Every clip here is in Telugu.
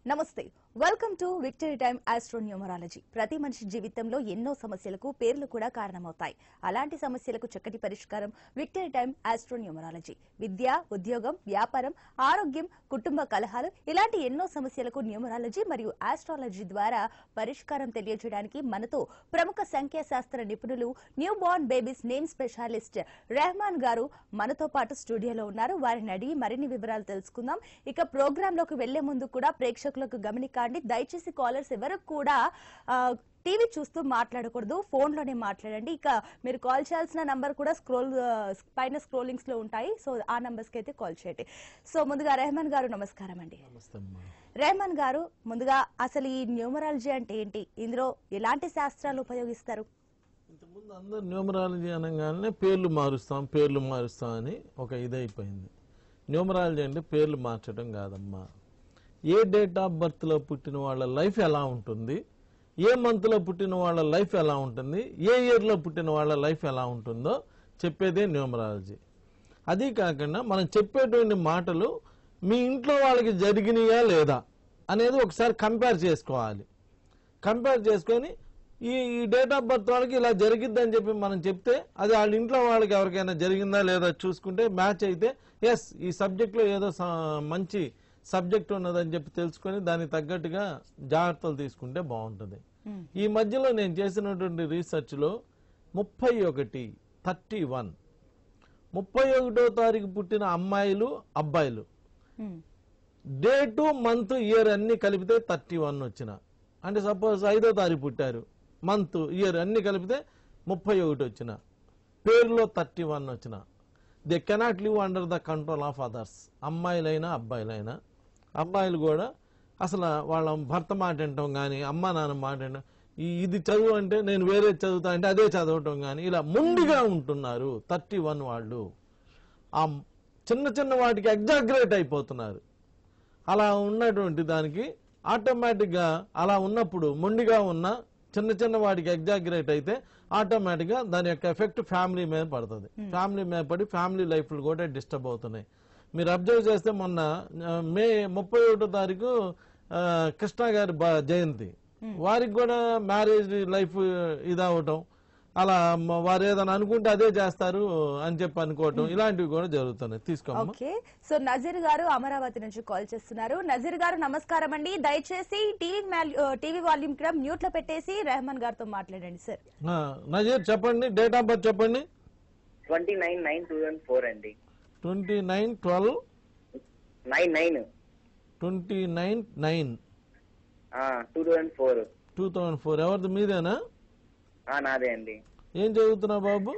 నమస్తే welcome to Victory Time astronumerology ప్రతి మనిషి జీవితంలో ఎన్నో సమస్యలకు పేర్లు కూడా కారణమవుతాయి అలాంటి సమస్యలకు చక్కటి పరిష్కారం విక్టరీ టైమ్ ఆస్ట్రోన్యూమరాలజీ విద్య ఉద్యోగం వ్యాపారం ఆరోగ్యం కుటుంబ కలహాలు ఇలాంటి ఎన్నో సమస్యలకు న్యూమరాలజీ మరియు ఆస్ట్రాలజీ ద్వారా పరిష్కారం తెలియజేయడానికి మనతో ప్రముఖ సంఖ్యాశాస్త్ర నిపుణులు newborn babies name specialist Rahman garu మనతో పాటు స్టూడియోలో ఉన్నారు వారిని అడిగి మరిన్ని వివరాలు తెలుసుకుందాం ఇక ప్రోగ్రామ్ లోకి వెళ్లే ముందు కూడా ప్రేక్షకులకు గమనికండి దయచేసి కాలర్స్ ఎవరు కూడా ఆ, టీవీ చూస్తూ మాట్లాడకూడదు ఫోన్ లోనే మాట్లాడండి ఇక మీరు కాల్ చేయాల్సిన నంబర్ కూడా స్క్రోల్ ఆ, పైన స్క్రోలింగ్స్ లో ఉంటాయి సో ఆ నంబర్స్ కి అయితే కాల్ చేయండి సో ముందుగా రెహమాన్ గారు నమస్కారం అండి నమస్తే అమ్మా రెహమాన్ గారు ముందుగా అసలు ఈ న్యూమరాలజీ అంటే ఏంటి ఇందులో ఎలాంటి శాస్త్రాలు ఉపయోగిస్తారు ఇంతకుముందు అందరు న్యూమరాలజీ అనగానే పేర్లు మారుస్తాం పేర్లు మారుస్తాం అని ఒక ఇదైపోయింది న్యూమరాలజీ అంటే పేర్లు మార్చడం కాదమ్మా ఏ డేట్ ఆఫ్ బర్త్లో పుట్టిన వాళ్ళ లైఫ్ ఎలా ఉంటుంది ఏ మంత్లో పుట్టిన వాళ్ళ లైఫ్ ఎలా ఉంటుంది ఏ ఇయర్లో పుట్టిన వాళ్ళ లైఫ్ ఎలా ఉంటుందో చెప్పేదే న్యూమరాలజీ అది కాకుండా మనం చెప్పేటువంటి మాటలు మీ ఇంట్లో వాళ్ళకి జరిగినాయా లేదా అనేది ఒకసారి కంపేర్ చేసుకోవాలి కంపేర్ చేసుకొని ఈ ఈ డేట్ ఆఫ్ బర్త్ వాళ్ళకి ఇలా జరిగిద్దని చెప్పి మనం చెప్తే అది వాళ్ళ ఇంట్లో వాళ్ళకి ఎవరికైనా జరిగిందా లేదా చూసుకుంటే మ్యాచ్ అయితే ఎస్ ఈ సబ్జెక్ట్లో ఏదో స- మంచి సబ్జెక్ట్ ఉన్నదని చెప్పి తెలుసుకొని దానికి తగ్గట్టుగా జాగ్రత్తలు తీసుకుంటే బాగుంటుంది ఈ మధ్యలో నేను చేసినటువంటి రీసెర్చ్లో ముప్పై ఒకటి థర్టీ వన్ ముప్పై ఒకటో తారీఖు పుట్టిన అమ్మాయిలు అబ్బాయిలు ఉమ్, డేటు మంత్ ఇయర్ అన్ని కలిపితే థర్టీ వన్ వచ్చిన అంటే సపోజ్ ఐదో తారీఖు పుట్టారు మంత్ ఇయర్ అన్ని కలిపితే ముప్పై ఒకటి వచ్చిన పేరులో థర్టీ వన్ వచ్చిన they cannot live under the control of others అమ్మాయిలైనా అబ్బాయిలైనా అబ్బాయిలు కూడా అసలు వాళ్ళ భర్త మాట వినటం కానీ అమ్మ నాన్న మాట వినటం ఈ ఇది చదువు అంటే నేను వేరే చదువుతా అంటే అదే చదవటం కానీ ఇలా ముందుగా ఉంటున్నారు థర్టీ వన్ వాళ్ళు ఆ చిన్న చిన్న వాటికి ఎగ్జాగ్రేట్ అయిపోతున్నారు అలా ఉన్నటువంటి దానికి ఆటోమేటిక్గా అలా ఉన్నప్పుడు మొండిగా ఉన్న చిన్న చిన్న వాటికి ఎగ్జాగ్రేట్ అయితే ఆటోమేటిక్గా దాని యొక్క ఎఫెక్ట్ ఫ్యామిలీ మీద పడుతుంది ఫ్యామిలీ మీద పడి ఫ్యామిలీ లైఫ్లు కూడా డిస్టర్బ్ అవుతున్నాయి మీరు అబ్జర్వ్ చేస్తే మొన్న ఆ, మే ముప్పై ఒకటో తారీఖు ఆ, కృష్ణ గారి బ- జయంతి వారికి కూడా మ్యారేజ్ లైఫ్ ఇదవటం అలా మ- వారు ఏదైనా అనుకుంటే అదే చేస్తారు అని చెప్పి అనుకోవటం ఇలాంటివి కూడా జరుగుతున్నాయి తీసుకోమ్మా ఓకే సో నజీర్ గారు అమరావతి నుంచి కాల్ చేస్తున్నారు నజీర్ గారు నమస్కారం అండి దయచేసి టీవీ మాల్యూ- ఆ, టీవీ వాల్యూమ్ కూడా మ్యూట్ లో పెట్టేసి రెహమాన్ గారితో మాట్లాడండి సార్ ఆ, నజీర్ చెప్పండి డేట్ ఆఫ్ బర్త్ చెప్పండి twenty nine nine two thousand four అండి twenty nine twelve nine nine twenty nine nine two thousand four two thousand four ఎవరిది మీదేనా నాదే అండి ఏం చదువుతున్నావు బాబు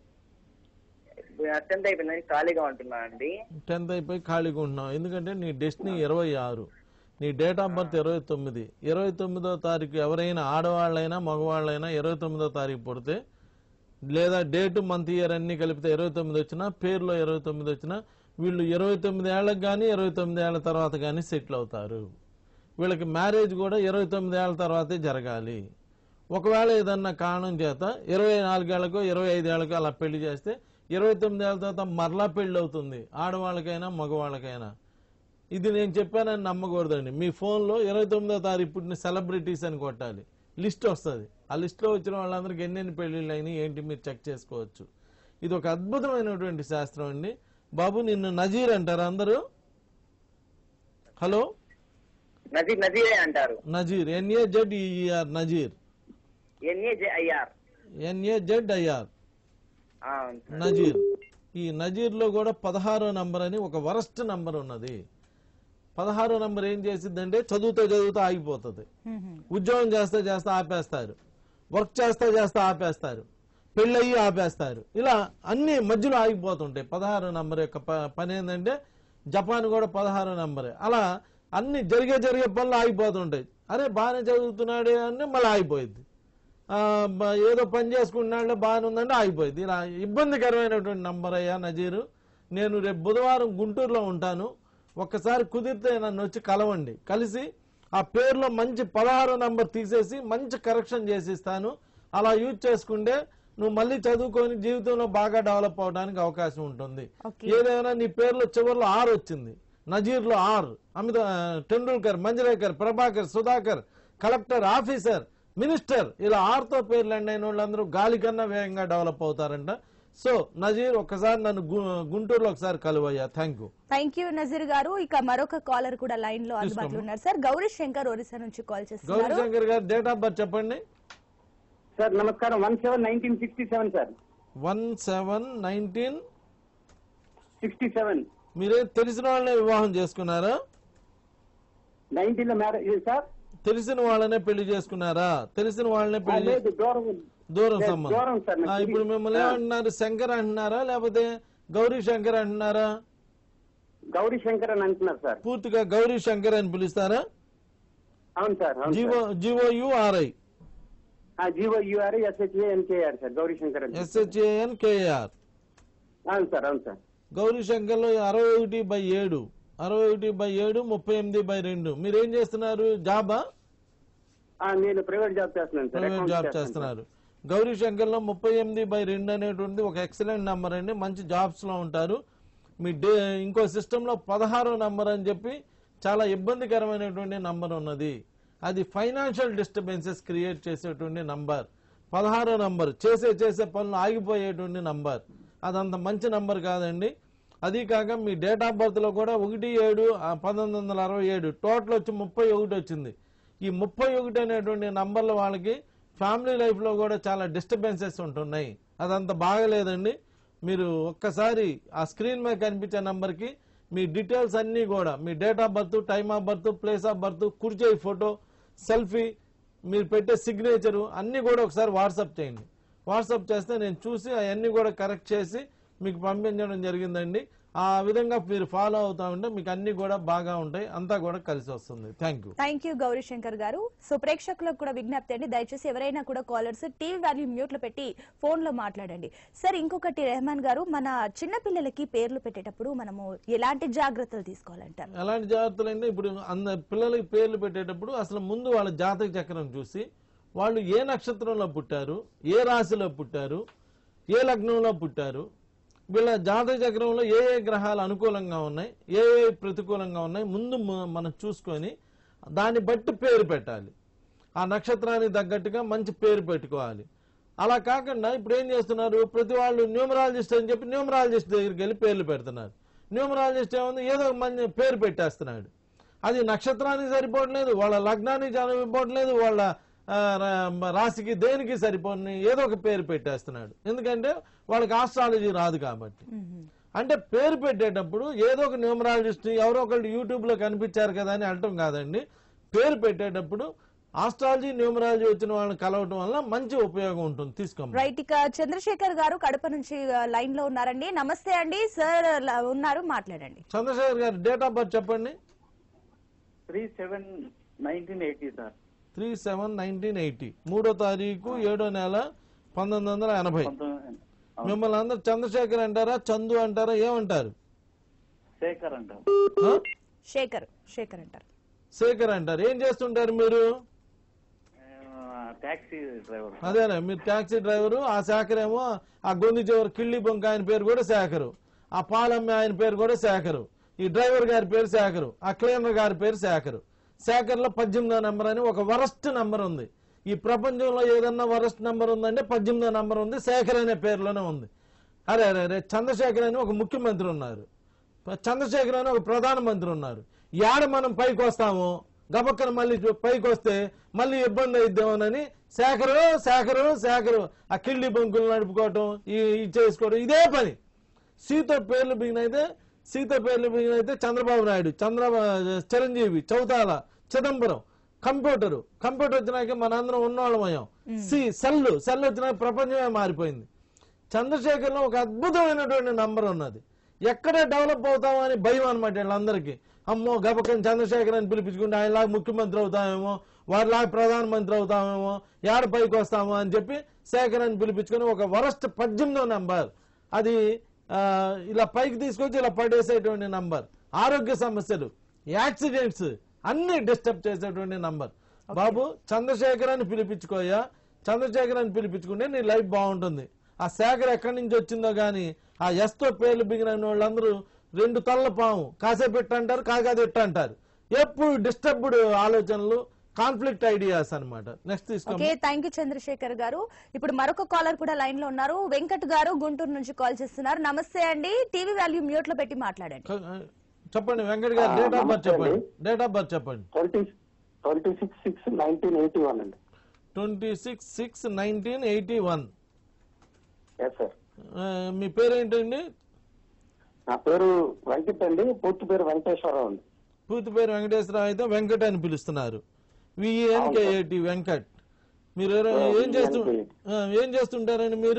అత్యంత అయిపోయిందని ఖాళీగా ఉంటున్నా అండి టెన్త్ అయిపోయి ఖాళీగా ఉంటున్నావు ఎందుకంటే నీ డెస్టినీ ఇరవై ఆరు నీ డేట్ ఆఫ్ బర్త్ ఇరవై తొమ్మిది ఇరవై తొమ్మిదో తారీఖు ఎవరైనా ఆడవాళ్ళైనా మగవాళ్ళైనా ఇరవై తొమ్మిదో తారీఖు పుడితే లేదా డేట్ మంత్ ఇయర్ అన్ని కలిపితే ఇరవై తొమ్మిది వచ్చినా పేరులో ఇరవై తొమ్మిది వచ్చినా వీళ్ళు ఇరవై తొమ్మిది ఏళ్ళకి కానీ ఇరవై తొమ్మిది ఏళ్ల తర్వాత కానీ సెటిల్ అవుతారు వీళ్ళకి మ్యారేజ్ కూడా ఇరవై తొమ్మిది ఏళ్ల తర్వాతే జరగాలి ఒకవేళ ఏదన్నా కారణం చేత ఇరవై నాలుగేళ్లకో ఇరవై ఐదేళ్లకో అలా పెళ్లి చేస్తే ఇరవై తొమ్మిది ఏళ్ళ తర్వాత మరలా పెళ్లి అవుతుంది ఆడవాళ్ళకైనా మగవాళ్ళకైనా ఇది నేను చెప్పానని నమ్మకూడదండి మీ ఫోన్లో ఇరవై తొమ్మిదో తారీఖు పుట్టిన సెలబ్రిటీస్ అని కొట్టాలి లిస్ట్ వస్తుంది ఆ లిస్ట్లో వచ్చిన వాళ్ళందరికీ ఎన్నెన్ని పెళ్లిళ్ళు అయినాయి ఏంటి మీరు చెక్ చేసుకోవచ్చు ఇది ఒక అద్భుతమైనటువంటి శాస్త్రం అండి బాబు నిన్ను నజీర్ అంటారు అందరూ హలో నజీర్ నజీరే అంటారు Nazeer NA Z ER Nazeer NAJIR NA Z IR Nazeer ఈ నజీర్లో కూడా పదహారో నంబర్ అని ఒక వరస్ట్ నంబర్ ఉన్నది పదహారో నంబర్ ఏం చేసిద్దంటే చదువుతూ చదువుతూ ఆగిపోతుంది ఉద్యోగం చేస్తే చేస్తే ఆపేస్తారు వర్క్ చేస్తే చేస్తే ఆపేస్తారు పెళ్ళయి ఆపేస్తారు ఇలా అన్ని మధ్యలో ఆగిపోతుంటాయి పదహారో నంబర్ యొక్క ప- పని ఏంటంటే జపాన్ కూడా పదహారో నంబరే అలా అన్ని జరిగే జరిగే పనులు ఆగిపోతుంటాయి అరే బాగానే చదువుతున్నాడే అంటే మళ్ళీ ఆగిపోయింది ఆ, బ- ఏదో పని చేసుకుంటున్నాడే బాగానే ఉందంటే ఆగిపోయింది ఇలా ఇబ్బందికరమైనటువంటి నంబర్ అయ్యా నజీరు నేను రేపు బుధవారం గుంటూరులో ఉంటాను ఒక్కసారి కుదిరితే నన్ను వచ్చి కలవండి కలిసి ఆ పేరులో మంచి పదహారో నంబర్ తీసేసి మంచి కరెక్షన్ చేసిస్తాను అలా యూజ్ చేసుకుంటే నువ్వు మళ్ళీ చదువుకొని జీవితంలో బాగా డెవలప్ అవడానికి అవకాశం ఉంటుంది Okay. ఏదైనా నీ పేరులో చివరిలో ఆరు వచ్చింది నజీర్లో R Amita Tendulkar Manjrekar Prabhakar Sudhakar collector officer minister ఇలా ఆర్తో పేర్లు ఎండ్ అయిన వాళ్ళందరూ గాలి కన్నా వేగంగా డెవలప్ అవుతారంట సో నజీర్ ఒక్కసారి నన్ను గు- గుంటూరులో ఒకసారి కలువయ్యా thank you thank you Nazeer garu ఇక మరొక కాలర్ కూడా లైన్ లో అందుబాటులో ఉన్నారు సార్ గౌరీ శంకర్ ఒరిస్సా నుంచి కాల్ గౌరీ చేస్తున్నారు Shankar garu date of birth చెప్పండి సార్ నమస్కారం one seven nineteen sixty seven sir one seven nineteen sixty seven మీరే తెలిసిన వాళ్ళనే వివాహం చేసుకున్నారా నైన్టీన్ లో మ్యారేజ్ సార్ తెలిసిన వాళ్ళనే పెళ్లి చేసుకున్నారా తెలిసిన వాళ్ళనే ఆ, పెళ్లి లేదు దూరం దూరం లేదు, సంబంధం దూరం సార్ నాకు ఆ, ఇప్పుడు తెలియదు. మిమ్మల్ని ఆ. ఏమంటున్నారు శంకర్ అంటున్నారా లేకపోతే గౌరీ శంకర్ అంటున్నారా గౌరీ శంకర్ అని అంటున్నారు సార్ పూర్తిగా గౌరీ శంకర్ అని పిలుస్తారా అవును సార్ అవును GO GOURI GO UR SHA NKR sir Gauri Shankar అని ఎస్హెచ్ఏఎన్ కేఆర్ అవును సార్ అవును సార్ గౌరీ శంకర్లో అరవై ఒకటి బై ఏడు అరవై ఒకటి బై ఏడు ముప్పై ఎనిమిది బై రెండు మీరు ఏం చేస్తున్నారు జాబా ఆ, నేను ప్రైవేట్ జాబ్ చేస్తున్నాను సార్ ప్రైవేట్ అకౌంట్స్ జాబ్ చేస్తాను చేస్తున్నారు గౌరీ శంకర్లో ముప్పై ఎనిమిది బై రెండు అనేటువంటి ఒక ఎక్సలెంట్ నంబర్ అండి మంచి జాబ్స్ లో ఉంటారు మీ డే ఇంకో సిస్టంలో పదహారో నంబర్ అని చెప్పి చాలా ఇబ్బందికరమైనటువంటి నంబర్ ఉన్నది అది ఫైనాన్షియల్ డిస్టర్బెన్సెస్ క్రియేట్ చేసేటువంటి నంబర్ పదహారో నంబర్ చేసే చేసే పనులు ఆగిపోయేటువంటి నంబర్ అదంత మంచి నంబర్ కాదండి అది కాక మీ డేట్ ఆఫ్ బర్త్ లో కూడా ఒకటి ఏడు ఆ, పంతొమ్మిది వందల అరవై ఏడు టోటల్ వచ్చి ముప్పై ఒకటి వచ్చింది ఈ ముప్పై ఒకటి అనేటువంటి నంబర్ల వాళ్ళకి ఫ్యామిలీ లైఫ్ లో కూడా చాలా డిస్టర్బెన్సెస్ ఉంటున్నాయి అదంత బాగలేదండి మీరు ఒక్కసారి ఆ స్క్రీన్ మీద కనిపించే నంబర్ కి మీ డీటెయిల్స్ అన్ని కూడా మీ date of birth time of birth place of birth కుర్చేయి ఫోటో సెల్ఫీ మీరు పెట్టే సిగ్నేచరు అన్ని కూడా ఒకసారి వాట్సాప్ చేయండి వాట్సాప్ చేస్తే నేను చూసి అవన్నీ కూడా కరెక్ట్ చేసి మీకు పంపించడం జరిగిందండి ఆ విధంగా మీరు ఫాలో అవుతా ఉంటే మీకు అన్ని కూడా బాగా ఉంటాయి అంతా కూడా కలిసి వస్తుంది thank you thank you Gauri Shankar గారు సో ప్రేక్షకులకు కూడా విజ్ఞప్తి అండి దయచేసి ఎవరైనా కూడా కాలర్స్ టీవీ వాల్యూ మ్యూట్ లో పెట్టి ఫోన్ లో మాట్లాడండి సార్ ఇంకొకటి రెహమాన్ గారు మన చిన్న పిల్లలకి పేర్లు పెట్టేటప్పుడు మనము ఎలాంటి జాగ్రత్తలు తీసుకోవాలంటారు ఎలాంటి జాగ్రత్తలు అంటే ఇప్పుడు అంద పిల్లలకి పేర్లు పెట్టేటప్పుడు అసలు ముందు వాళ్ళ జాతక చక్రం చూసి వాళ్ళు ఏ నక్షత్రంలో పుట్టారు ఏ రాశిలో పుట్టారు ఏ లగ్నంలో పుట్టారు వీళ్ళ జాతక చక్రంలో ఏ ఏ గ్రహాలు అనుకూలంగా ఉన్నాయి ఏ ఏ ప్రతికూలంగా ఉన్నాయి ముందు మ- మనం చూసుకొని దాన్ని బట్టి పేరు పెట్టాలి ఆ నక్షత్రానికి తగ్గట్టుగా మంచి పేరు పెట్టుకోవాలి అలా కాకుండా ఇప్పుడు ఏం చేస్తున్నారు ప్రతి వాళ్ళు న్యూమరాలజిస్ట్ అని చెప్పి న్యూమరాలజిస్ట్ దగ్గరికి వెళ్ళి పేర్లు పెడుతున్నారు న్యూమరాలజిస్ట్ ఏముంది ఏదో ఒక మంచి పేరు పెట్టేస్తున్నాడు అది నక్షత్రానికి సరిపోవట్లేదు వాళ్ళ లగ్నానికి సరిపోవట్లేదు వాళ్ళ ఆ, రా- రాశికి దేనికి సరిపోని ఏదో ఒక పేరు పెట్టేస్తున్నాడు ఎందుకంటే వాళ్ళకి ఆస్ట్రాలజీ రాదు కాబట్టి అంటే పేరు పెట్టేటప్పుడు ఏదో ఒక న్యూమరాలజిస్ట్ ఎవరో ఒకళ్ళు యూట్యూబ్ లో కనిపించారు కదా అని అంటాం కాదండి పేరు పెట్టేటప్పుడు ఆస్ట్రాలజీ న్యూమరాలజీ వచ్చిన వాళ్ళని కలవటం వల్ల మంచి ఉపయోగం ఉంటుంది తీసుకోండి రైట్ ఇక చంద్రశేఖర్ గారు కడప నుంచి లైన్ లో ఉన్నారండి నమస్తే అండి సార్ ల- ఉన్నారు మాట్లాడండి చంద్రశేఖర్ గారు డేట్ ఆఫ్ బర్త్ చెప్పండి three seven nineteen eighty sir three seven nineteen eighty మూడో తారీఖు ఏడో నెల పంతొమ్మిది వందల ఎనభై మిమ్మల్ని అందరు చంద్రశేఖర్ అంటారా చందు అంటారా ఏమంటారు శేఖర్ అంటారు ఆ? శేఖర్ శేఖర్ అంటారు శేఖర్ అంటారు ఏం చేస్తుంటారు మీరు టాక్సీ డ్రైవర్ అదేనా మీరు టాక్సీ డ్రైవరు ఆ శేఖర్ ఏమో ఆ గొంతు చివరి కిళ్ళి బొంక ఆయన పేరు కూడా శేఖరు ఆ పాలమ్మ ఆయన పేరు కూడా శేఖరు ఈ డ్రైవర్ గారి పేరు శేఖరు ఆ క్లీనర్ గారి పేరు శేఖరు శేఖర్ లో పద్దెనిమిదో నంబర్ అని ఒక వరస్ట్ నంబర్ ఉంది ఈ ప్రపంచంలో ఏదన్నా వరస్ట్ నంబర్ ఉందంటే పద్దెనిమిదో నంబర్ ఉంది శేఖర్ అనే పేరులోనే ఉంది అరే అరే అరే చంద్రశేఖర్ అని ఒక ముఖ్యమంత్రి ఉన్నారు చంద్రశేఖర్ అని ఒక ప్రధానమంత్రి ఉన్నారు యాడ మనం పైకి వస్తాము గబక్కన మళ్ళీ చూ- పైకి వస్తే మళ్ళీ ఇబ్బంది అయిద్దామోనని శేఖరు శేఖరు శేఖరు ఆ కిళ్ళి బంకులు నడుపుకోవటం ఈ ఇది చేసుకోవడం ఇదే పని సీత పేర్లు బిగిన అయితే సీత పేర్లు బిగిన అయితే చంద్రబాబు నాయుడు చంద్ర చిరంజీవి చౌతాల చిదంబరం కంప్యూటర్ కంప్యూటర్ వచ్చినాక మనందరం ఉన్నోళ్ళమయ్యాం సి సెల్ సెల్ వచ్చినాక ప్రపంచమే మారిపోయింది చంద్రశేఖర్ లో ఒక అద్భుతమైనటువంటి నంబర్ ఉన్నది ఎక్కడ డెవలప్ అవుతామో అని భయం అనమాట వీళ్ళందరికీ అమ్మో గబకం చంద్రశేఖర్ అని పిలిపించుకుంటే ఆయనలాగా ముఖ్యమంత్రి అవుతామేమో వారిలాగా ప్రధానమంత్రి అవుతామేమో ఏడ పైకి వస్తామో అని చెప్పి శేఖర్ అని పిలిపించుకుని ఒక వరస్ట్ పద్దెనిమిదో నంబర్ అది ఆ, ఇలా పైకి తీసుకొచ్చి ఇలా పడేసేటువంటి నంబర్ ఆరోగ్య సమస్యలు యాక్సిడెంట్స్ అన్ని డిస్టర్బ్ చేసేటువంటి నంబర్ బాబు చంద్రశేఖర్ అని పిలిపించుకోయా చంద్రశేఖర్ అని పిలిపించుకుంటే నీ లైఫ్ బాగుంటుంది ఆ శేఖర్ ఎక్కడి నుంచి వచ్చిందో గానీ ఆ ఎస్ తో పేర్లు బిగిన వాళ్ళందరూ రెండు తల్ల పాము కాసేపు ఇట్ట అంటారు కాగాది ఇట్ట అంటారు ఎప్పుడు డిస్టర్బ్డ్ ఆలోచనలు కాన్ఫ్లిక్ట్ ఐడియాస్ అన్నమాట నెక్స్ట్ తీసుకో ఓకే థ్యాంక్ యూ చంద్రశేఖర్ గారు ఇప్పుడు మరొక కాలర్ కూడా లైన్ లో ఉన్నారు వెంకట్ గారు గుంటూరు నుంచి కాల్ చేస్తున్నారు నమస్తే అండి టీవీ వాల్యూ మ్యూట్ లో పెట్టి మాట్లాడండి చెప్పండి వెంకట్ గారు డేట్ ఆఫ్ బర్త్ చెప్పండి డేట్ ఆఫ్ బర్త్ చెప్పండి twenty twenty six six nineteen eighty one అండి twenty six six nineteen eighty one yes sir మీ పేరు ఏంటండి నా పేరు వెంకట్ అండి పూర్తి పేరు వెంకటేశ్వరరావు అండి పూర్తి పేరు వెంకటేశ్వరరావు అయితే వెంకట్ అని పిలుస్తున్నారు విఎన్కేఏటి వెంకట్ మీరు ఎవరు- ఏం చేస్తూ ఆ, ఏం చేస్తుంటారండి మీరు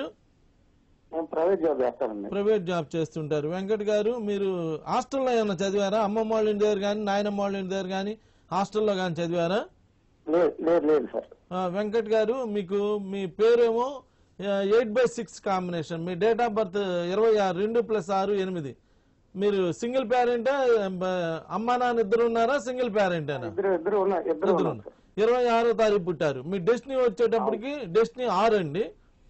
నేను ప్రైవేట్ జాబ్ చేస్తానండి ప్రైవేట్ జాబ్ చేస్తుంటారు వెంకట్ గారు మీరు హాస్టల్లో ఏమైనా చదివారా అమ్మమ్మ వాళ్ళ ఇంటి దగ్గర కానీ నాయనమ్మ వాళ్ళ ఇంటి దగ్గర కానీ హాస్టల్లో కానీ చదివారా లేదు లేదు లేదు సార్ ఆ, వెంకట్ గారు మీకు మీ పేరేమో ఎయిట్ బై సిక్స్ కాంబినేషన్ మీ డేట్ ఆఫ్ బర్త్ ఇరవై ఆరు రెండు ప్లస్ ఆరు ఎనిమిది మీరు సింగిల్ పేరెంటా అమ్మా నాన్న ఇద్దరు ఉన్నారా సింగిల్ పేరెంటేనా ఇద్దరు ఇద్దరు ఉన్నారు ఇద్దరు ఇద్దరు ఉన్నారు సార్ ఇరవై ఆరో తారీఖు పుట్టారు మీ డెస్టినీ వచ్చేటప్పటికి డెస్టినీ ఆరు అండి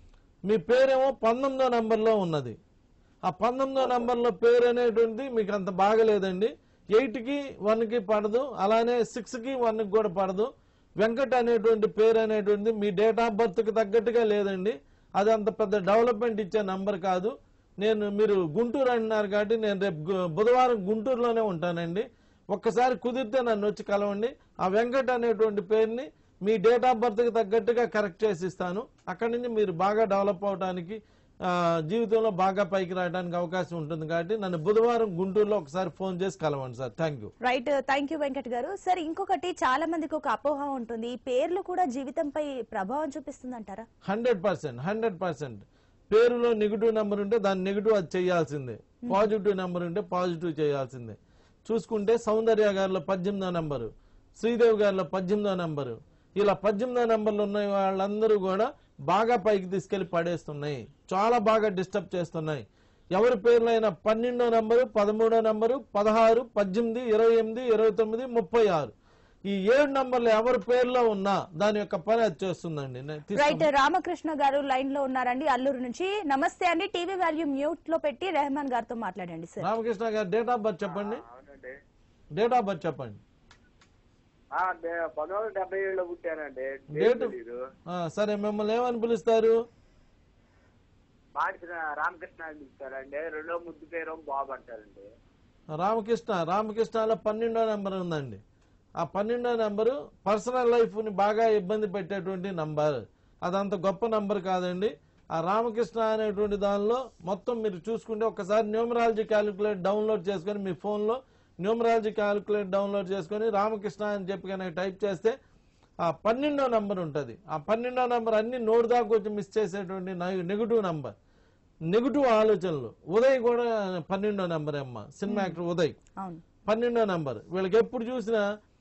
మీ పేరేమో పంతొమ్మిదో నంబర్లో ఉన్నది ఆ పంతొమ్మిదో నంబర్లో పేరు అనేటువంటిది మీకు అంత బాగలేదండి ఎయిట్కి వన్కి పడదు అలానే సిక్స్కి వన్కి కూడా పడదు వెంకట్ అనేటువంటి పేరు అనేటువంటిది మీ డేట్ ఆఫ్ బర్త్కి తగ్గట్టుగా లేదండి అది అంత పెద్ద డెవలప్మెంట్ ఇచ్చే నంబర్ కాదు నేను మీరు గుంటూరు అంటున్నారు కాబట్టి నేను రేపు గు- బుధవారం గుంటూరులోనే ఉంటానండి ఒక్కసారి కుదిరితే నన్ను వచ్చి కలవండి ఆ వెంకట్ అనేటువంటి పేరుని మీ డేట్ ఆఫ్ బర్త్కి తగ్గట్టుగా కరెక్ట్ చేసి ఇస్తాను అక్కడి నుంచి మీరు బాగా డెవలప్ అవడానికి ఆ, జీవితంలో బాగా పైకి రావడానికి అవకాశం ఉంటుంది కాబట్టి నన్ను బుధవారం గుంటూరులో ఒకసారి ఫోన్ చేసి కలవండి sir thank you right thank you Venkat గారు సార్ ఇంకొకటి చాలా మందికి ఒక అపోహ ఉంటుంది ఈ పేర్లు కూడా జీవితంపై ప్రభావం చూపిస్తుంది అంటారా హండ్రెడ్ పర్సెంట్ హండ్రెడ్ పర్సెంట్ పేరులో నెగిటివ్ నెంబర్ ఉంటే దాని నెగిటివ్ అది చేయాల్సిందే పాజిటివ్ నెంబర్ ఉంటే పాజిటివ్ చేయాల్సిందే చూసుకుంటే సౌందర్య గారిలో పద్దెనిమిదో నెంబరు శ్రీదేవి గారిలో పద్దెనిమిదో నెంబరు ఇలా పద్దెనిమిదో నెంబర్లు ఉన్న వాళ్ళందరూ కూడా బాగా పైకి తీసుకెళ్లి పడేస్తున్నాయి చాలా బాగా డిస్టర్బ్ చేస్తున్నాయి ఎవరి పేర్లైనా పన్నెండో నెంబరు పదమూడో నెంబరు పదహారు పద్దెనిమిది ఇరవై ఎనిమిది ఇరవై తొమ్మిది ముప్పై ఆరు ఈ ఏడు నంబర్లు ఎవరి పేర్లో ఉన్నా దాని యొక్క పని అది చేస్తుందండి నేను తీసుకో- రైట్ రామకృష్ణ గారు లైన్ లో ఉన్నారండి అల్లూరు నుంచి నమస్తే అండి టీవీ వాల్యూ మ్యూట్ లో పెట్టి రెహమాన్ గారితో మాట్లాడండి సార్ రామకృష్ణ గారు డేట్ ఆఫ్ బర్త్ చెప్పండి అవునండి డేట్ ఆఫ్ బర్త్ చెప్పండి ఆ, డే- పంతొమ్మిది వందల డెబ్బై ఏడులో పుట్టానండి డేట్ తెలీదు. ఆ, సరే మిమ్మల్ని ఏమని పిలుస్తారు మాడిసిన రామకృష్ణ అని పిలుస్తారండి రెండో ముద్దు పేరు బాబు అంటారండి రామకృష్ణ రామకృష్ణలో పన్నెండో నెంబర్ ఉందండి ఆ పన్నెండో నెంబరు పర్సనల్ లైఫ్ని బాగా ఇబ్బంది పెట్టేటువంటి నంబర్ అదంత గొప్ప నంబర్ కాదండి ఆ రామకృష్ణ అనేటువంటి దానిలో మొత్తం మీరు చూసుకుంటే ఒకసారి న్యూమరాలజీ క్యాలిక్యులేట్ డౌన్లోడ్ చేసుకొని మీ ఫోన్లో న్యూమరాలజీ క్యాలిక్యులేట్ డౌన్లోడ్ చేసుకొని రామకృష్ణ అని చెప్పి కనుక టైప్ చేస్తే ఆ పన్నెండో నంబర్ ఉంటుంది ఆ పన్నెండో నంబర్ అన్ని నోటు దాకా వచ్చి మిస్ చేసేటువంటి నెగిటివ్ నంబర్ నెగిటివ్ ఆలోచనలు ఉదయ్ కూడా పన్నెండో నెంబర్ అమ్మ సినిమా యాక్టర్ ఉదయ్ అవును పన్నెండో నంబర్ వీళ్ళకి ఎప్పుడు చూసినా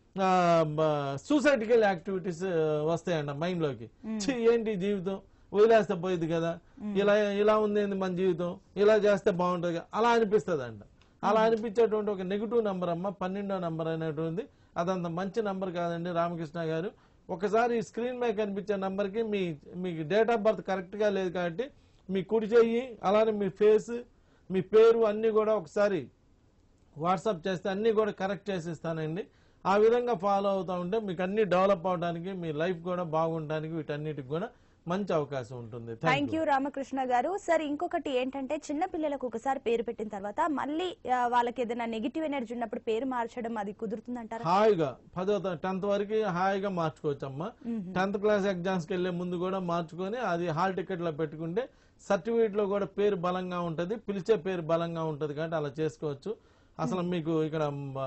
సూసైటికల్ యాక్టివిటీస్ వస్తాయండి మైండ్ లోకి ఛీ, ఏంటి ఈ జీవితం వదిలేస్తే పోయింది కదా ఇలా ఇలా ఉంది ఏంది మన జీవితం ఇలా చేస్తే బాగుంటుంది కదా అలా అనిపిస్తుంది అంట అలా అనిపించేటువంటి ఒక నెగిటివ్ నంబర్ అమ్మ పన్నెండో నంబర్ అనేటువంటి అదంత మంచి నంబర్ కాదండి రామకృష్ణ గారు ఒకసారి స్క్రీన్ మీద కనిపించే నంబర్కి మీ మీకు డేట్ ఆఫ్ బర్త్ కరెక్ట్గా లేదు కాబట్టి మీ కుడి చెయ్యి అలానే మీ ఫేస్ మీ పేరు అన్నీ కూడా ఒకసారి వాట్సాప్ చేస్తే అన్నీ కూడా కరెక్ట్ చేసి ఇస్తానండి ఆ విధంగా ఫాలో అవుతూ ఉంటే మీకు అన్ని డెవలప్ అవడానికి మీ లైఫ్ కూడా బాగుండడానికి వీటన్నిటికి కూడా మంచి అవకాశం ఉంటుంది థ్యాంక్ థ్యాంక్ యూ రామకృష్ణ గారు సార్ ఇంకొకటి ఏంటంటే చిన్న పిల్లలకు ఒకసారి పేరు పెట్టిన తర్వాత మళ్ళీ ఆ, వాళ్ళకి ఏదైనా నెగిటివ్ ఎనర్జీ ఉన్నప్పుడు పేరు మార్చడం అది కుదురుతుందంటారా హాయిగా పదో టెన్త్ వరకు హాయిగా మార్చుకోవచ్చు అమ్మా టెన్త్ క్లాస్ ఎగ్జామ్స్కి వెళ్లే ముందు కూడా మార్చుకొని అది హాల్ టికెట్ లో పెట్టుకుంటే సర్టిఫికేట్ లో కూడా పేరు బలంగా ఉంటది పిలిచే పేరు బలంగా ఉంటది కాబట్టి అలా చేసుకోవచ్చు అసలు మీకు ఇక్కడ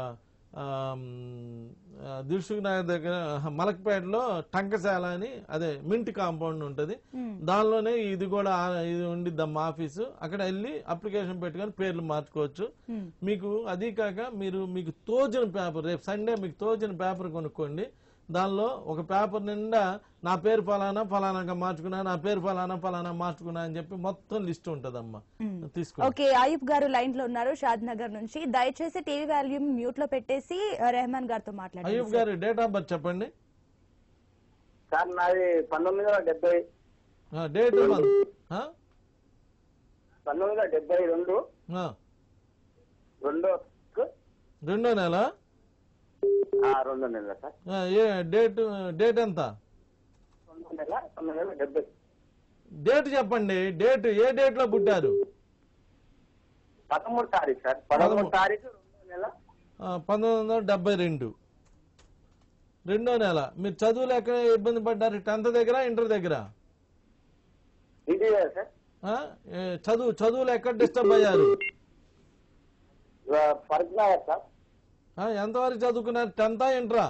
దిల్సుఖ్ నగర్ దగ్గర మలక్పేటలో టంకశాల అని అదే మింట్ కాంపౌండ్ ఉంటది దానిలోనే ఇది కూడా ఆ- ఇది ఉండిద్దమ్మా ఆఫీసు అక్కడ వెళ్ళి అప్లికేషన్ పెట్టుకొని పేర్లు మార్చుకోవచ్చు మీకు అది కాక మీరు మీకు తోచిన పేపర్ రేపు సండే మీకు తోచిన పేపర్ కొనుక్కోండి దానిలో ఒక పేపర్ నిండా నా పేరు ఫలానా ఫలానాగా మార్చుకున్నా నా పేరు ఫలానా ఫలానా మార్చుకున్నా అని చెప్పి మొత్తం లిస్ట్ ఉంటదమ్మా తీసుకోండి ఓకే ఆయుబ్ గారు లైన్ లో ఉన్నారు షాద్ నగర్ నుంచి దయచేసి టీవీ వాల్యూమ్ మ్యూట్ లో పెట్టేసి ఆ, రెహమాన్ గారితో మాట్లాడండి అయ్యూబ్ గారు డేట్ ఆఫ్ బర్త్ చెప్పండి సార్ నాది పంతొమ్మిది వందల డెబ్బై డేట్ పంతొమ్మిది వందల డెబ్బై రెండు రెండో రెండో నెల ఆ, రెండో నెల సార్ ఆ, ఏ డేట్ డేట్ ఎంత రెండో నెల రెండు నెల డెబ్బై డేట్ చెప్పండి డేట్ ఏ డేట్ లో పుట్టారు పదమూడు తారీఖు సార్ పదమూడు తారీఖు రెండో నెల ఆ, పంతొమ్మిది వందల డెబ్బై రెండు రెండో నెల మీరు చదువులు ఎక్కడ ఇబ్బంది పడ్డారు టెన్త్ దగ్గర ఇంటర్ దగ్గర ఇది సార్ ఆ? ఏ, చదువు చదువులు ఎక్కడ డిస్టర్బ్ అయ్యారు ఫరక్ నగర్ సార్ ఆ, ఎంతవరకు చదువుకున్నారు టెన్తా ఇంటరా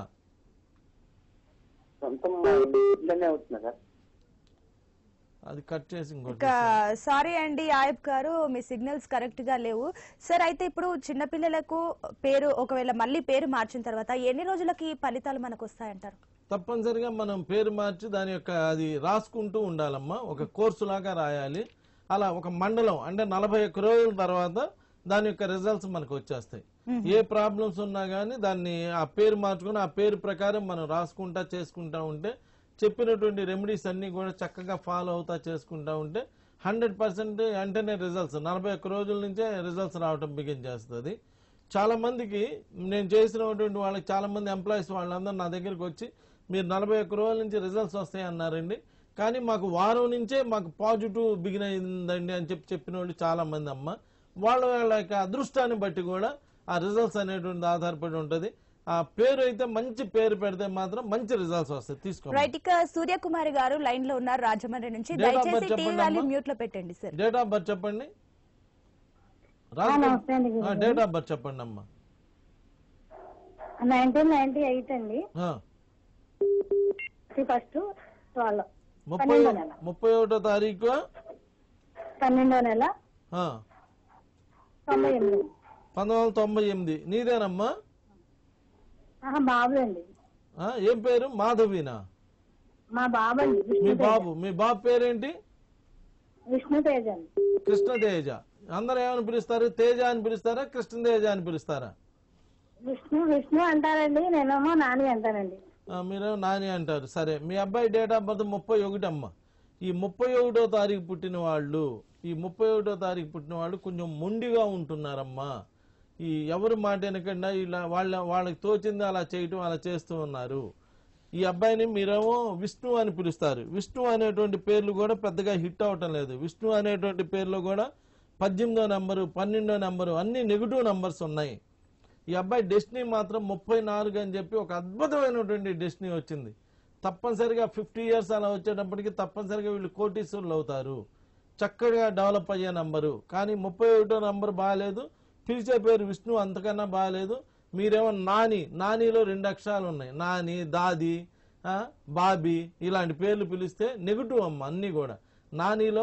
సొంతం ఇంట్లోనే అవుతున్నా సార్ అది కట్ చేసి ఇంకోటి ఇక సారీ అండి ఆయబ్ గారు మీ సిగ్నల్స్ కరెక్ట్ గా లేవు సార్ అయితే ఇప్పుడు చిన్నపిల్లలకు పేరు ఒకవేళ మళ్ళీ పేరు మార్చిన తర్వాత ఎన్ని రోజులకి ఈ ఫలితాలు మనకు వస్తాయంటారు తప్పనిసరిగా మనం పేరు మార్చి దాని యొక్క అది రాసుకుంటూ ఉండాలమ్మా ఒక కోర్సు లాగా రాయాలి అలా ఒక మండలం అంటే నలభై ఒక్క రోజుల తర్వాత దాని యొక్క రిజల్ట్స్ మనకు వచ్చేస్తాయి ఏ ప్రాబ్లమ్స్ ఉన్నా కానీ దాన్ని ఆ పేరు మార్చుకుని ఆ పేరు ప్రకారం మనం రాసుకుంటా చేసుకుంటా ఉంటే చెప్పినటువంటి రెమెడీస్ అన్ని కూడా చక్కగా ఫాలో అవుతా చేసుకుంటా ఉంటే హండ్రెడ్ పర్సెంట్ వెంటనే రిజల్ట్స్ నలభై ఒక్క రోజుల నుంచే రిజల్ట్స్ రావటం బిగిన్ చేస్తుంది చాలా మందికి నేను చేసినటువంటి వాళ్ళకి చాలా మంది ఎంప్లాయీస్ వాళ్ళందరూ నా దగ్గరికి వచ్చి మీరు నలభై ఒక్క రోజుల నుంచి రిజల్ట్స్ వస్తాయి అన్నారండి కానీ మాకు వారం నుంచే మాకు పాజిటివ్ బిగిన్ అయిందండి అని చెప్పి చెప్పిన వాళ్ళు చాలా మంది అమ్మ వాళ్ళ వాళ్ళ యొక్క అదృష్టాన్ని బట్టి కూడా ఆ రిజల్ట్స్ అనేటువంటి ఆధారపడి ఉంటది ఆ పేరు అయితే మంచి పేరు పెడితే మాత్రం మంచి రిజల్ట్స్ వస్తాయి తీసుకోండి రైట్ ఇక సూర్యకుమారి గారు లైన్ లో ఉన్నారు రాజమండ్రి నుంచి Date of birth దయచేసి టీవీ చెప్పండి వాల్యూ అమ్మా. మ్యూట్ లో పెట్టండి సార్ డేట్ ఆఫ్ బర్త్ చెప్పండి నమస్తే అండి గురుగారు. డేట్ ఆఫ్ బర్త్ చెప్పండి అమ్మా నైన్టీన్ నైన్టీ ఎయిట్ అండి ఆ, ఫస్ట్ ట్వెల్వ్ ముప్పై పన్నెండో నెల ముప్పై ఒకటో తారీఖు పన్నెండో నెల ఆ, తొంభై ఎనిమిది పంతొమ్మిది వందల తొంభై ఎనిమిది నీదేనమ్మా ఆహా బాబు అండి ఆ, ఏం పేరు మాధవీనా మా బాబు అండి మీ విష్ణు తేజ బాబు మీ బాబు పేరేంటి విష్ణు తేజ అండి కృష్ణతేజ అందరూ ఏమని పిలుస్తారు తేజ అని పిలుస్తారా కృష్ణతేజ అని పిలుస్తారా విష్ణు విష్ణు అంటారండి నేనేమో నాని అంటానండి ఆ, మీరు నాని అంటారు సరే మీ అబ్బాయి డేట్ ఆఫ్ బర్త్ ముప్పై ఒకటి అమ్మ ఈ ముప్పై ఒకటో తారీఖు పుట్టిన వాళ్ళు ఈ ముప్పై ఒకటో తారీఖు పుట్టిన వాళ్ళు కొంచెం మొండిగా ఉంటున్నారమ్మా ఈ ఎవరి మాట వెనకుండా ఇలా వాళ్ళ వాళ్ళకి తోచింది అలా చేయటం అలా చేస్తూ ఉన్నారు ఈ అబ్బాయిని మీరేమో విష్ణు అని పిలుస్తారు విష్ణు అనేటువంటి పేర్లు కూడా పెద్దగా హిట్ అవటం లేదు విష్ణు అనేటువంటి పేర్లో కూడా పద్దెనిమిదో నంబరు పన్నెండో నంబరు అన్ని నెగిటివ్ నంబర్స్ ఉన్నాయి ఈ అబ్బాయి డెస్టినీ మాత్రం ముప్పై నాలుగు అని చెప్పి ఒక అద్భుతమైనటువంటి డెస్టినీ వచ్చింది తప్పనిసరిగా ఫిఫ్టీ ఇయర్స్ అలా వచ్చేటప్పటికి తప్పనిసరిగా వీళ్ళు కోటీశ్వరులు అవుతారు చక్కగా డెవలప్ అయ్యే నంబరు కానీ ముప్పై ఒకటో నంబర్ బాగాలేదు పిలిచే పేరు విష్ణు అంతకన్నా బాగాలేదు మీరేమో నాని నానిలో రెండు అక్షరాలు ఉన్నాయి నాని దాది ఆ, బాబీ ఇలాంటి పేర్లు పిలిస్తే నెగిటివ్ అమ్మ అన్నీ కూడా నానిలో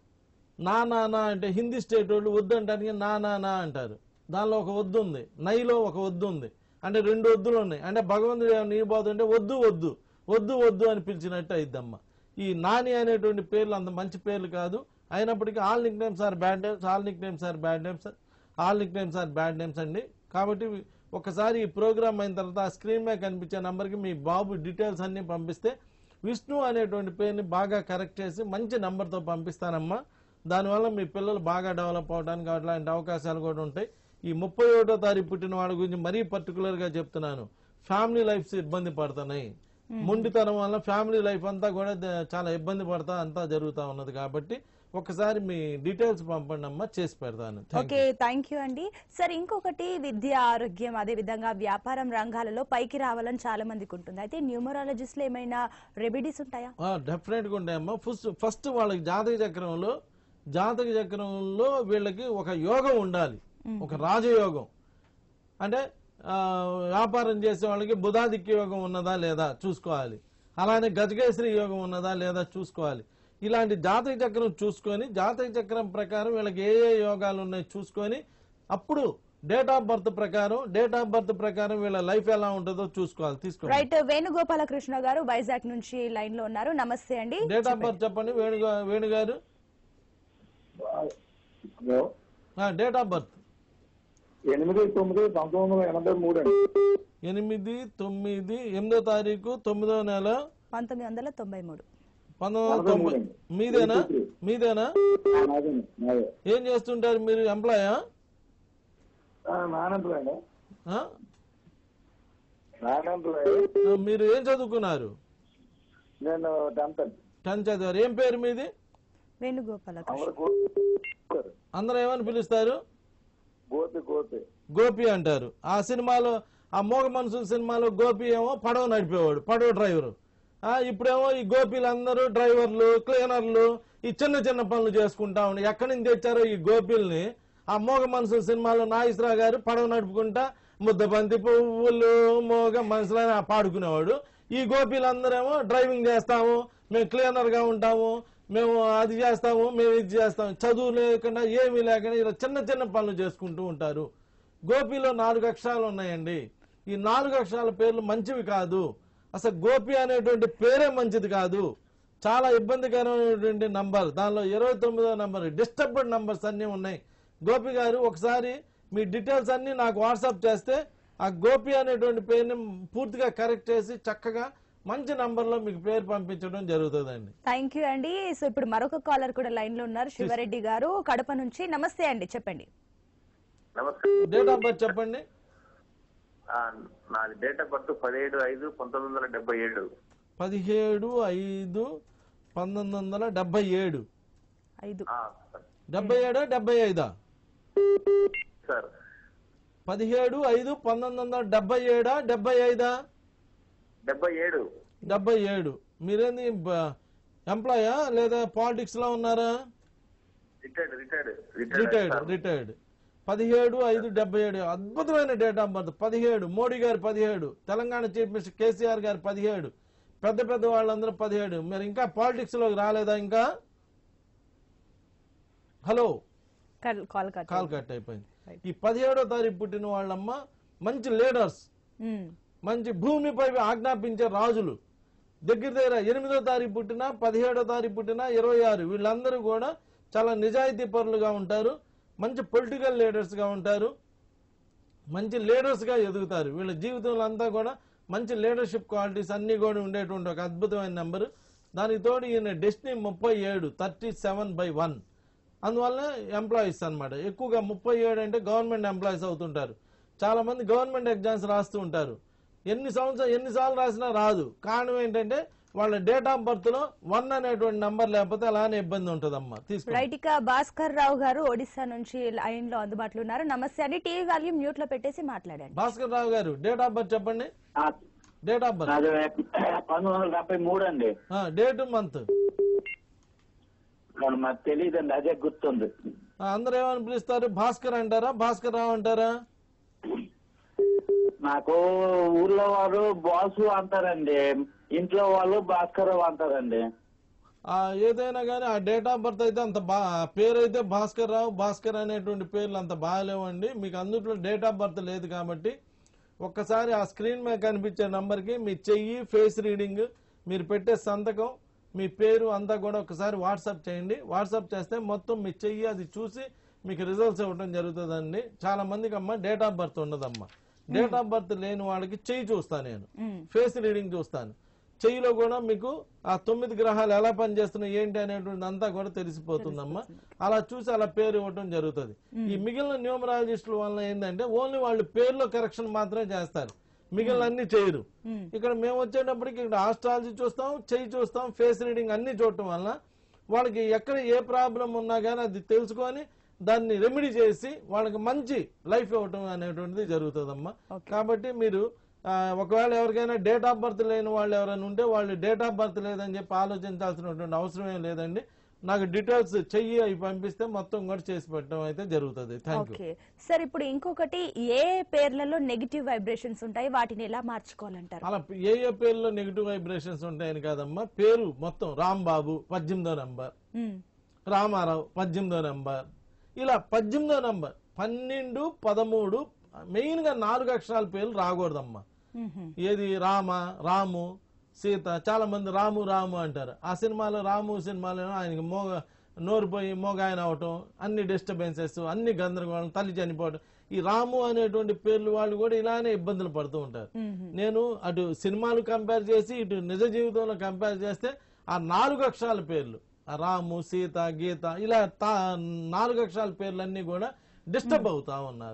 నా నా నా అంటే హిందీ స్టేట్ వాళ్ళు వద్దు అంటానికి నా నా నా అంటారు దానిలో ఒక వద్దు ఉంది నైలో ఒక వద్దు ఉంది అంటే రెండు వద్దులు ఉన్నాయి అంటే భగవంతుడు ఏమైనా నీ పోతుంటే వద్దు వద్దు వద్దు వద్దు అని పిలిచినట్టు అయిద్దమ్మ ఈ నాని అనేటువంటి పేర్లు అంత మంచి పేర్లు కాదు అయినప్పటికీ all nicknames are bad names all nicknames are bad names all nicknames are bad names అండి కాబట్టి ఒకసారి ఈ ప్రోగ్రామ్ అయిన తర్వాత ఆ స్క్రీన్ మీద కనిపించే నంబర్కి మీ బాబు డీటెయిల్స్ అన్ని పంపిస్తే విష్ణు అనేటువంటి పేరుని బాగా కరెక్ట్ చేసి మంచి నంబర్తో పంపిస్తానమ్మా దానివల్ల మీ పిల్లలు బాగా డెవలప్ అవడానికి అట్లాంటి అవకాశాలు కూడా ఉంటాయి ఈ ముప్పై ఒకటో తారీఖు పుట్టిన వాళ్ళ గురించి మరీ పర్టికులర్ గా చెప్తున్నాను ఫ్యామిలీ లైఫ్స్ ఇబ్బంది పడుతున్నాయి మొండితనం వల్ల ఫ్యామిలీ లైఫ్ అంతా కూడా ద- చాలా ఇబ్బంది పడతా అంతా జరుగుతా ఉన్నది కాబట్టి ఒకసారి మీ డీటెయిల్స్ పంపండి అమ్మా చేసి పెడతాను Thank ఓకే థ్యాంక్ యూ అండి సార్ ఇంకొకటి విద్య ఆరోగ్యం అదే విధంగా వ్యాపారం రంగాలలో పైకి రావాలని చాలా మందికి ఉంటుంది అయితే న్యూమరాలజిస్ట్ లో ఏమైనా రెమెడీస్ ఉంటాయా డెఫినెట్ గా ఉంటాయమ్మా ఫస్ట్ ఫస్ట్ వాళ్ళకి జాతక చక్రంలో జాతక చక్రంలో వీళ్ళకి ఒక యోగం ఉండాలి ఒక రాజయోగం అంటే ఆ, వ్యాపారం చేసే వాళ్ళకి బుధాదిక్య యోగం ఉన్నదా లేదా చూసుకోవాలి అలానే గజకేశ్వరి యోగం ఉన్నదా లేదా చూసుకోవాలి ఇలాంటి జాతక చక్రం చూసుకొని జాతక చక్రం ప్రకారం వీళ్ళకి ఏ ఏ యోగాలు ఉన్నాయి చూసుకొని అప్పుడు డేట్ ఆఫ్ బర్త్ ప్రకారం డేట్ ఆఫ్ బర్త్ ప్రకారం వీళ్ళ లైఫ్ ఎలా ఉంటుందో చూసుకోవాలి తీసుకోవాలి రైట్ వేణుగోపాలకృష్ణ గారు వైజాగ్ నుంచి లైన్ లో ఉన్నారు నమస్తే అండి డేట్ ఆఫ్ బర్త్ చెప్పండి వేణుగా వేణుగారు హలో డేట్ ఆఫ్ బర్త్ ఎనిమిది తొమ్మిది పంతొమ్మిది వందల ఎనభై మూడు అండి ఎనిమిది తొమ్మిది ఎనిమిదో తారీఖు తొమ్మిదో నెల పంతొమ్మిది వందల తొంభై మూడు పంతొమ్మిది వందల తొంభై మీదేనా మీదేనా నాదే నాదే ఏం చేస్తుంటారు మీరు ఎంప్లాయా నానంతులు అండి ఆ? నానంతులు ఆ, మీరు ఏం చదువుకున్నారు నేను టెన్త్ టెన్త్ చదివారు ఏం పేరు మీది వేణుగోపాల అందరూ ఏమని పిలుస్తారు గోపి గోపి గోపి అంటారు ఆ సినిమాలో ఆ మోగ మనుషుల సినిమాలో గోపి ఏమో పడవ నడిపేవాడు పడవ డ్రైవరు ఆ ఇప్పుడేమో ఈ గోపీలందరూ డ్రైవర్లు క్లీనర్లు ఈ చిన్న చిన్న పనులు చేసుకుంటా ఉండి ఎక్కడి నుంచి తెచ్చారో ఈ గోపీల్ని ఆ మోగ మనుషుల సినిమాలో నాగేశ్వరరావు గారు పడవ నడుపుకుంటా ముద్దబంతి పువ్వులు మోగ మనుషులని పాడుకునేవాడు ఈ గోపీలందరేమో డ్రైవింగ్ చేస్తాము మేము క్లీనర్ గా ఉంటాము మేము అది చేస్తాము మేము ఇది చేస్తాము చదువు లేకుండా ఏమీ లేకుండా ఇలా చిన్న చిన్న పనులు చేసుకుంటూ ఉంటారు గోపిలో నాలుగు అక్షరాలు ఉన్నాయండి ఈ నాలుగు అక్షరాల పేర్లు మంచివి కాదు అసలు గోపి అనేటువంటి పేరే మంచిది కాదు చాలా ఇబ్బందికరమైనటువంటి నంబర్ దానిలో ఇరవై తొమ్మిదో నంబర్ డిస్టర్బ్డ్ నంబర్స్ అన్నీ ఉన్నాయి గోపి గారు ఒకసారి మీ డీటెయిల్స్ అన్ని నాకు వాట్సాప్ చేస్తే ఆ గోపి అనేటువంటి పేరుని పూర్తిగా కరెక్ట్ చేసి చక్కగా మంచి నంబర్లో మీకు పేరు పంపించడం జరుగుతుందండి థ్యాంక్ యూ అండి సో ఇప్పుడు మరొక కాలర్ కూడా లైన్ లో ఉన్నారు శివారెడ్డి గారు కడప నుంచి నమస్తే అండి చెప్పండి నమస్కారం డేట్ ఆఫ్ బర్త్ చెప్పండి ఆ, నాది డేట్ ఆఫ్ బర్త్ పదిహేడు ఐదు పంతొమ్మిది వందల డెబ్బై ఏడు పదిహేడు ఐదు పంతొమ్మిది వందల డెబ్బై ఏడు ఐదు ఆ, సార్. డెబ్బై ఏడా డెబ్బై ఐదా సార్ పదిహేడు ఐదు పంతొమ్మిది వందల డెబ్బై ఏడా డెబ్బై ఐదా డెబ్బై ఏడు డెబ్బై ఏడు మీరేంది ఎంప్లాయా లేదా పాలిటిక్స్ లో ఉన్నారా retired retired retired sir. Retired పదిహేడు ఐదు డెబ్బై ఏడు అద్భుతమైన డేట్ ఆఫ్ బర్త్ పదిహేడు మోడీ గారు పదిహేడు తెలంగాణ చీఫ్ మినిస్టర్ కేసీఆర్ గారు పదిహేడు పెద్ద పెద్ద వాళ్ళందరూ పదిహేడు మీరు ఇంకా పాలిటిక్స్ లోకి రాలేదా ఇంకా hello call- call cut call cut అయిపోయింది ఈ పదిహేడో తారీఖు పుట్టిన వాళ్ళమ్మ మంచి లీడర్స్ ఉమ్, మంచి భూమిపై ఆజ్ఞాపించే రాజులు దగ్గర దగ్గర ఎనిమిదో తారీఖు పుట్టిన పదిహేడో తారీఖు పుట్టిన ఇరవై ఆరు వీళ్ళందరూ కూడా చాలా నిజాయితీ పరులుగా ఉంటారు మంచి పొలిటికల్ లీడర్స్ గా ఉంటారు మంచి లీడర్స్ గా ఎదుగుతారు వీళ్ళ జీవితంలో అంతా కూడా మంచి లీడర్షిప్ క్వాలిటీస్ అన్ని కూడా ఉండేటువంటి ఒక అద్భుతమైన నెంబర్ దానికి తోడు ఈయన డెస్టినీ ముప్పై ఏడు థర్టీ సెవెన్ బై వన్ అందువల్ల ఎంప్లాయీస్ అన్నమాట ఎక్కువగా ముప్పై ఏడు అంటే గవర్నమెంట్ ఎంప్లాయీస్ అవుతుంటారు చాలా మంది గవర్నమెంట్ ఎగ్జామ్స్ రాస్తూ ఉంటారు ఎన్ని సంవత్సరం ఎన్నిసార్లు రాసినా రాదు కారణం ఏంటంటే వాళ్ళ డేట్ ఆఫ్ బర్త్ లో వన్ అనేటువంటి నంబర్ లేకపోతే అలానే ఇబ్బంది ఉంటుందమ్మా తీసుకో రైట్ ఇక భాస్కర్ రావు గారు ఒడిశా నుంచి లైన్ లో అందుబాటులో ఉన్నారు నమస్తే అండి టీవీ వాల్యూమ్ మ్యూట్ లో పెట్టేసి మాట్లాడండి భాస్కర్ రావు గారు డేట్ ఆఫ్ బర్త్ చెప్పండి డేట్ ఆఫ్ బర్త్ నాది పంతొమ్మిది వందల డెబ్బై మూడు అండి డేట్ మంత్ మరి మాకు తెలియదండి అదే గుర్తుంది అందరూ ఏమని పిలుస్తారు భాస్కర్ అంటారా భాస్కర్ రావు అంటారా నాకు ఊర్లో వారు బాసు అంటారండి ఇంట్లో వాళ్ళు భాస్కర్ అంటారండి ఆ ఏదైనా కానీ ఆ డేట్ ఆఫ్ బర్త్ అయితే అంత బా ఆ పేరు అయితే భాస్కర్ రావు భాస్కర్ అనేటువంటి పేర్లు అంత బాగాలేవండి మీకు అందుట్లో డేట్ ఆఫ్ బర్త్ లేదు కాబట్టి ఒక్కసారి ఆ స్క్రీన్ మీద కనిపించే నంబర్కి మీ చెయ్యి ఫేస్ రీడింగ్ మీరు పెట్టే సంతకం మీ పేరు అంతా కూడా ఒకసారి వాట్సాప్ చేయండి వాట్సాప్ చేస్తే మొత్తం మీ చెయ్యి అది చూసి మీకు రిజల్ట్స్ ఇవ్వడం జరుగుతుందండి చాలా మందికి అమ్మ డేట్ ఆఫ్ బర్త్ ఉండదమ్మా డేట్ ఆఫ్ బర్త్ లేని వాళ్ళకి చెయ్యి చూస్తాను నేను ఉమ్, ఫేస్ రీడింగ్ చూస్తాను చెయ్యిలో కూడా మీకు ఆ తొమ్మిది గ్రహాలు ఎలా పనిచేస్తున్నాయి ఏంటి అనేటువంటి అంతా కూడా తెలిసిపోతుందమ్మా అలా చూసి అలా పేరు ఇవ్వటం జరుగుతుంది ఈ మిగిలిన న్యూమరాలజిస్టుల వల్ల ఏంటంటే ఓన్లీ వాళ్ళు పేర్లో కరెక్షన్ మాత్రమే చేస్తారు మిగిలిన అన్ని చేయరు ఉమ్. ఇక్కడ మేము వచ్చేటప్పటికి ఇక్కడ ఆస్ట్రాలజీ చూస్తాం చెయ్యి చూస్తాం ఫేస్ రీడింగ్ అన్ని చూడటం వల్ల వాళ్ళకి ఎక్కడ ఏ ప్రాబ్లం ఉన్నా కానీ అది తెలుసుకొని దాన్ని రెమెడీ చేసి వాళ్ళకి మంచి లైఫ్ ఇవ్వటం అనేటువంటిది జరుగుతుందమ్మా కాబట్టి మీరు ఆ, ఒకవేళ ఎవరికైనా డేట్ ఆఫ్ బర్త్ లేని వాళ్ళు ఎవరైనా ఉంటే వాళ్ళు డేట్ ఆఫ్ బర్త్ లేదని చెప్పి ఆలోచించాల్సినటువంటి అవసరం ఏం లేదండి నాకు డీటెయిల్స్ చెయ్యి అవి పంపిస్తే మొత్తం కూడా చేసి పెట్టడం అయితే జరుగుతుంది థ్యాంక్ యూ ఓకే సార్ ఇప్పుడు ఇంకొకటి ఏ పేర్లలో నెగిటివ్ వైబ్రేషన్స్ ఉంటాయి వాటిని ఎలా మార్చుకోవాలంటారు అలా ఏ ఏ పేర్లో నెగిటివ్ వైబ్రేషన్స్ ఉంటాయని కాదమ్మా పేరు మొత్తం రాంబాబు పద్దెనిమిదో నంబర్ ఉమ్, రామారావు పద్దెనిమిదో నంబర్ ఇలా పద్దెనిమిదో నంబర్ పన్నెండు పదమూడు మెయిన్ గా నాలుగు అక్షరాల పేర్లు రాకూడదమ్మా ఉమ్హు. ఏది రామ రాము సీత చాలా మంది రాము రాము అంటారు ఆ సినిమాలో రాము సినిమాలో ఆయనకి మోగ నోరు పోయి మోగ ఆయన అవటం అన్ని డిస్టర్బెన్సెస్ అన్ని గందరగోళం తల్లి చనిపోవడం ఈ రాము అనేటువంటి పేర్లు వాళ్ళు కూడా ఇలానే ఇబ్బందులు పడుతూ ఉంటారు మ్మ్. నేను అటు సినిమాలు కంపేర్ చేసి ఇటు నిజ జీవితంలో కంపేర్ చేస్తే ఆ నాలుగు అక్షరాల పేర్లు ఆ రాము సీత గీత ఇలా తా- నాలుగు అక్షరాల పేర్లన్నీ కూడా డిస్టర్బ్ అవుతా ఉన్నారు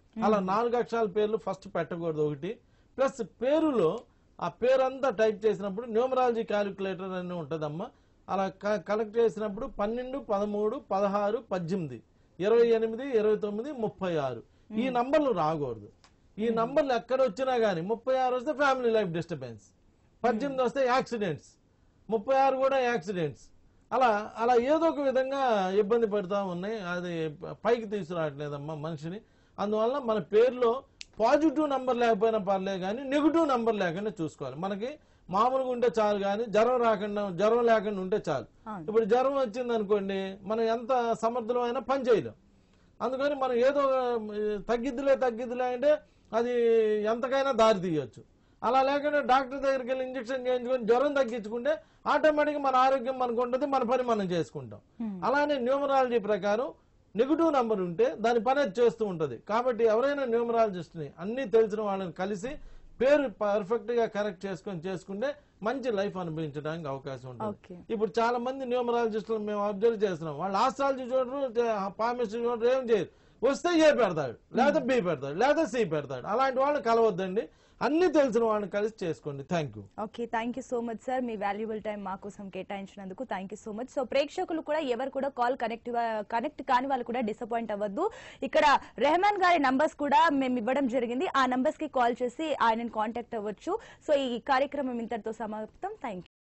అలా నాలుగు అక్షరాల పేర్లు ఫస్ట్ పెట్టకూడదు ఒకటి ప్లస్ పేరులో ఆ పేరంతా టైప్ చేసినప్పుడు న్యూమరాలజీ క్యాలిక్యులేటర్ అని ఉంటుందమ్మా అలా కలెక్ట్ చేసినప్పుడు పన్నెండు పదమూడు పదహారు పద్దెనిమిది ఇరవై ఎనిమిది ఇరవై తొమ్మిది ముప్పై ఆరు ఈ నంబర్లు రాకూడదు ఈ నంబర్లు ఎక్కడ వచ్చినా గానీ ముప్పై ఆరు వస్తే ఫ్యామిలీ లైఫ్ డిస్టర్బెన్స్ పద్దెనిమిది వస్తే యాక్సిడెంట్స్ ముప్పై ఆరు కూడా యాక్సిడెంట్స్ అలా అలా ఏదో ఒక విధంగా ఇబ్బంది పడుతూ ఉన్నాయి అది పైకి తీసుకురావట్లేదమ్మా మనిషిని అందువల్ల మన పేరులో పాజిటివ్ నంబర్ లేకపోయినా పర్లేదు కానీ నెగిటివ్ నంబర్ లేకుండా చూసుకోవాలి మనకి మామూలుగా ఉంటే చాలు కానీ జ్వరం రాకుండా జ్వరం లేకుండా ఉంటే చాలు అవును. ఇప్పుడు జ్వరం వచ్చింది అనుకోండి మనం ఎంత సమర్థులమైనా పని చేయలేం అందుకని మనం ఏదో ఆ, తగ్గిద్దిలే తగ్గిద్దిలే అంటే అది ఎంతకైనా దారి తీయొచ్చు అలా లేకుండా డాక్టర్ దగ్గరికి వెళ్ళి ఇంజక్షన్ చేయించుకొని జ్వరం తగ్గించుకుంటే ఆటోమేటిక్గా మన ఆరోగ్యం మనకు ఉంటుంది మన పని మనం చేసుకుంటాం అలానే న్యూమరాలజీ ప్రకారం నెగిటివ్ నంబర్ ఉంటే దాని పని అది చేస్తూ ఉంటది కాబట్టి ఎవరైనా న్యూమరాలజిస్ట్ ని అన్ని తెలిసిన వాళ్ళని కలిసి పేరు పర్ఫెక్ట్ గా కరెక్ట్ చేసుకొని చేసుకుంటే మంచి లైఫ్ అనుభవించడానికి అవకాశం ఉంటుంది ఓకే ఇప్పుడు చాలా మంది న్యూమరాలజిస్టులు మేము అబ్జర్వ్ చేస్తున్నాం వాళ్ళు ఆస్ట్రాలజీ చూడరు పామిస్ట్రీ చూడరు ఏం చేయరు వస్తే ఏ పెడతాడు లేదా బి పెడతాడు లేదా సి పెడతాడు అలాంటి వాళ్ళని కలవద్దండి అన్ని తెలిసిన వాళ్ళని కలిసి చేసుకోండి thank you okay thank you so much sir మీ వాల్యుబుల్ టైం మా కోసం కేటాయించినందుకు thank you so much so ప్రేక్షకులు కూడా ఎవరు కూడా కాల్ కనెక్ట్ కనెక్ట్ కాని వాళ్ళు కూడా డిసప్పాయింట్ అవ్వద్దు ఇక్కడ రెహమాన్ గారి నంబర్స్ కూడా మేము ఇవ్వడం జరిగింది ఆ నంబర్స్ కి కాల్ చేసి ఆయనని కాంటాక్ట్ అవ్వచ్చు సో ఈ కార్యక్రమం ఇంతటితో సమాప్తం థ్యాంక్